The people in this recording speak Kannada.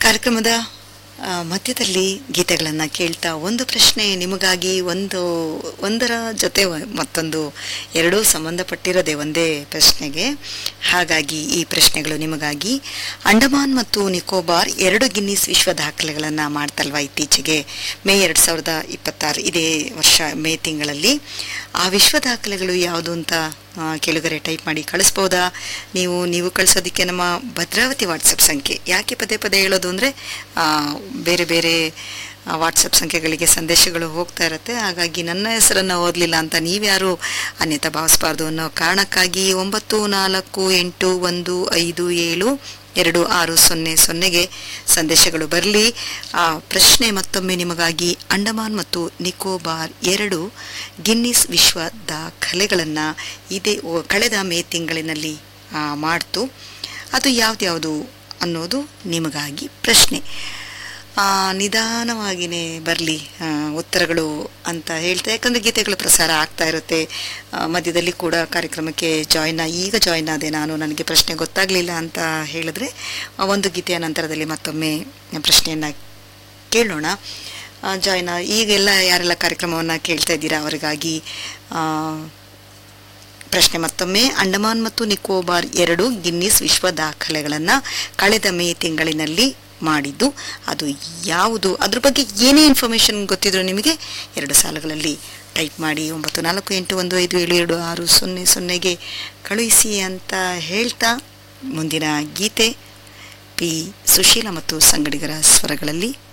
ಕಾರ್ಯಕ್ರಮದ ಆ, ಮಧ್ಯದಲ್ಲಿ ಗೀತೆಗಳನ್ನು ಕೇಳ್ತಾ ಒಂದು ಪ್ರಶ್ನೆ ನಿಮಗಾಗಿ ಒಂದು ಒಂದರ ಜೊತೆ ವ- ಮತ್ತೊಂದು ಎರಡೂ ಸಂಬಂಧಪಟ್ಟಿರೋದೆ ಒಂದೇ ಪ್ರಶ್ನೆಗೆ ಹಾಗಾಗಿ ಈ ಪ್ರಶ್ನೆಗಳು ನಿಮಗಾಗಿ ಅಂಡಮಾನ್ ಮತ್ತು ನಿಕೋಬಾರ್ ಎರಡು ಗಿನ್ನಿಸ್ ವಿಶ್ವ ದಾಖಲೆಗಳನ್ನು ಮಾಡ್ತಲ್ವಾ ಇತ್ತೀಚೆಗೆ ಮೇ ಎರಡು ಸಾವಿರದ ಇಪ್ಪತ್ತಾರು ಇದೇ ವರ್ಷ ಮೇ ತಿಂಗಳಲ್ಲಿ ಆ ವಿಶ್ವ ದಾಖಲೆಗಳು ಯಾವುದು ಅಂತ ಆ, ಕೆಳಗಡೆ ಟೈಪ್ ಮಾಡಿ ಕಳಿಸ್ಬೋದಾ ನೀವು ನೀವು ಕಳಿಸೋದಕ್ಕೆ ನಮ್ಮ ಭದ್ರಾವತಿ ವಾಟ್ಸಪ್ ಸಂಖ್ಯೆ ಯಾಕೆ ಪದೇ ಪದೇ ಹೇಳೋದು ಅಂದರೆ ಬೇರೆ ಬೇರೆ ವಾಟ್ಸಪ್ ಸಂಖ್ಯೆಗಳಿಗೆ ಸಂದೇಶಗಳು ಹೋಗ್ತಾ ಇರುತ್ತೆ ಹಾಗಾಗಿ ನನ್ನ ಹೆಸರನ್ನು ಓದಲಿಲ್ಲ ಅಂತ ನೀವ್ಯಾರು ಅನ್ಯತಾ ಭಾವಿಸಬಾರ್ದು ಅನ್ನೋ ಕಾರಣಕ್ಕಾಗಿ ಒಂಬತ್ತು ನಾಲ್ಕು ಎಂಟು ಒಂದು ಐದು ಏಳು ಎರಡು ಆರು ಸೊನ್ನೆ ಸೊನ್ನೆಗೆ ಸಂದೇಶಗಳು ಬರಲಿ ಆ ಪ್ರಶ್ನೆ ಮತ್ತೊಮ್ಮೆ ನಿಮಗಾಗಿ ಅಂಡಮಾನ್ ಮತ್ತು ನಿಕೋಬಾರ್ ಎರಡು ಗಿನ್ನಿಸ್ ವಿಶ್ವ ದಾಖಲೆಗಳನ್ನು ಇದೇ ಓ- ಕಳೆದ ಮೇ ತಿಂಗಳಿನಲ್ಲಿ ಆ, ಮಾಡ್ತು ಅದು ಯಾವ್ದ್ಯಾವುದು ಅನ್ನೋದು ನಿಮಗಾಗಿ ಪ್ರಶ್ನೆ ಆ, ನಿಧಾನವಾಗಿಯೇ ಬರಲಿ ಉತ್ತರಗಳು ಅಂತ ಹೇಳ್ತಾ ಯಾಕಂದರೆ ಗೀತೆಗಳು ಪ್ರಸಾರ ಆಗ್ತಾ ಇರುತ್ತೆ ಆ, ಮಧ್ಯದಲ್ಲಿ ಕೂಡ ಕಾರ್ಯಕ್ರಮಕ್ಕೆ ಜಾಯ್ನ್ ಈಗ ಜಾಯ್ನ್ ಆದೆ ನಾನು ನನಗೆ ಪ್ರಶ್ನೆ ಗೊತ್ತಾಗಲಿಲ್ಲ ಅಂತ ಹೇಳಿದ್ರೆ ಆ, ಒಂದು ಗೀತೆಯ ನಂತರದಲ್ಲಿ ಮತ್ತೊಮ್ಮೆ ಪ್ರಶ್ನೆಯನ್ನು ಕೇಳೋಣ ಜಾಯ್ನ್ ಈಗೆಲ್ಲ ಯಾರೆಲ್ಲ ಕಾರ್ಯಕ್ರಮವನ್ನು ಕೇಳ್ತಾ ಇದ್ದೀರಾ ಅವರಿಗಾಗಿ ಆ, ಪ್ರಶ್ನೆ ಮತ್ತೊಮ್ಮೆ ಅಂಡಮಾನ್ ಮತ್ತು ನಿಕೋಬಾರ್ ಎರಡು ಗಿನ್ನಿಸ್ ವಿಶ್ವ ದಾಖಲೆಗಳನ್ನು ಕಳೆದ ಮೇ ತಿಂಗಳಿನಲ್ಲಿ ಮಾಡಿದ್ದು ಅದು ಯಾವುದು ಅದ್ರ ಬಗ್ಗೆ ಏನೇ ಇನ್ಫಾರ್ಮೇಷನ್ ಗೊತ್ತಿದ್ರು ನಿಮಗೆ ಎರಡು ಸಾಲುಗಳಲ್ಲಿ ಟೈಪ್ ಮಾಡಿ ಒಂಬತ್ತು ನಾಲ್ಕು ಎಂಟು ಒಂದು ಐದು ಏಳು ಎರಡು ಆರು ಸೊನ್ನೆ ಸೊನ್ನೆಗೆ ಕಳುಹಿಸಿ ಅಂತ ಹೇಳ್ತಾ ಮುಂದಿನ ಗೀತೆ ಪಿ ಸುಶೀಲ ಮತ್ತು ಸಂಗಡಿಗರ ಸ್ವರಗಳಲ್ಲಿ